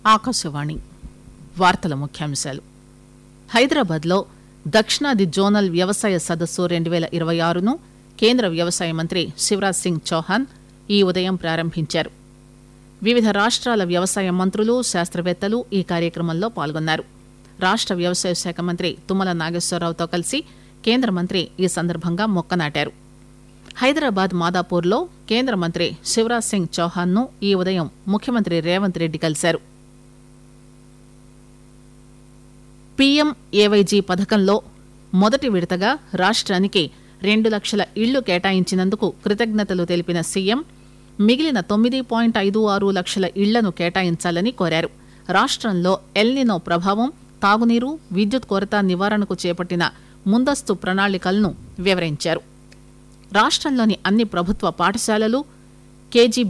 ఆకాశవాణి వార్తల ముఖ్యాంశాలు హైదరాబాద్లో దక్షిణాది జోనల్ వ్యవసాయ సదస్సు రెండు పేల ఇరవై ఆరును కేంద్ర వ్యవసాయ మంత్రి శివరాజ్ సింగ్ చౌహాన్ ఈ ఉదయం ప్రారంభించారు వివిధ రాష్ట్రాల వ్యవసాయ మంత్రులు శాస్త్రవేత్తలు ఈ కార్యక్రమంలో పాల్గొన్నారు రాష్ట్ర వ్యవసాయ శాఖ మంత్రి తుమ్మల నాగేశ్వరరావుతో కలిసి కేంద్ర మంత్రి ఈ సందర్భంగా మొక్క నాటారు హైదరాబాద్ మాదాపూర్లో కేంద్ర మంత్రి శివరాజ్ సింగ్ చౌహాన్ ను ఈ ఉదయం ముఖ్యమంత్రి రేవంత్ రెడ్డి కలిశారు పీఎం ఏవైజీ పథకంలో మొదటి విడతగా రాష్ట్రానికి రెండు లక్షల ఇళ్లు కేటాయించినందుకు కృతజ్ఞతలు తెలిపిన సీఎం మిగిలిన తొమ్మిది పాయింట్ ఐదు ఆరు లక్షల ఇళ్లను కేటాయించాలని కోరారు రాష్ట్రంలో ఎల్నినో ప్రభావం తాగునీరు విద్యుత్ కొరత నివారణకు చేపట్టిన ముందస్తు ప్రణాళికలను వివరించారు రాష్ట్రంలోని అన్ని ప్రభుత్వ పాఠశాలలు కేజీ